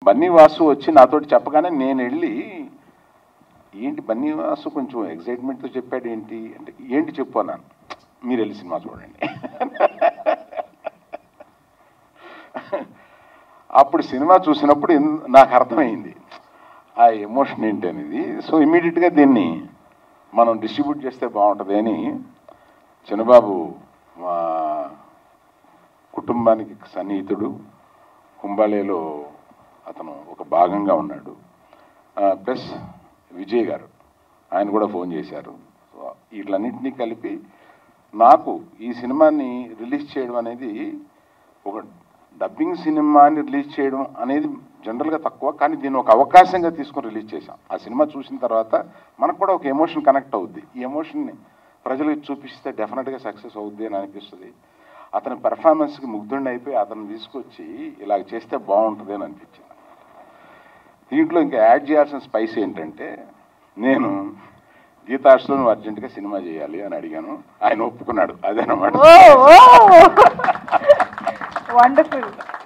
బన్నీ వాసు వచ్చి నాతోటి చెప్పగానే నేను వెళ్ళి ఏంటి బన్నీ వాసు కొంచెం ఎగ్జైట్మెంట్తో చెప్పాడు ఏంటి అంటే ఏంటి చెప్పు అన్నాను మీరు వెళ్ళి సినిమా చూడండి అప్పుడు సినిమా చూసినప్పుడు ఎన్- నాకు అర్థమైంది ఆ ఎమోషన్ ఏంటి అనేది సో ఇమీడియట్గా దీన్ని మనం డిస్ట్రిబ్యూట్ చేస్తే బాగుంటుంది అని చిన్నబాబు మా కుటుంబానికి సన్నిహితుడు కుంబాలేలో అతను ఒక భాగంగా ఉన్నాడు ప్లస్ విజయ్ గారు ఆయన కూడా ఫోన్ చేశారు సో వీటిలన్నింటినీ కలిపి నాకు ఈ సినిమాని రిలీజ్ చేయడం అనేది ఒక డబ్బింగ్ సినిమాని రిలీజ్ చేయడం అనేది జనరల్గా తక్కువ కానీ దీన్ని ఒక అవకాశంగా తీసుకొని రిలీజ్ చేశాం ఆ సినిమా చూసిన తర్వాత మనకు కూడా ఒక ఎమోషన్ కనెక్ట్ అవుద్ది ఈ ఎమోషన్ని ప్రజలకు చూపిస్తే డెఫినెట్గా సక్సెస్ అవుద్ది అని అనిపిస్తుంది అతని పెర్ఫార్మెన్స్కి ముగ్ధుడిని అయిపోయి అతను తీసుకొచ్చి ఇలా చేస్తే బాగుంటుంది అని అనిపించింది దీంట్లో ఇంకా యాడ్ చేయాల్సిన స్పైస్ ఏంటంటే నేను గీతాష్లో నువ్వు అర్జెంటుగా సినిమా చేయాలి అని అడిగాను ఆయన ఒప్పుకున్నాడు అదేనమాట ఓ వండర్ఫుల్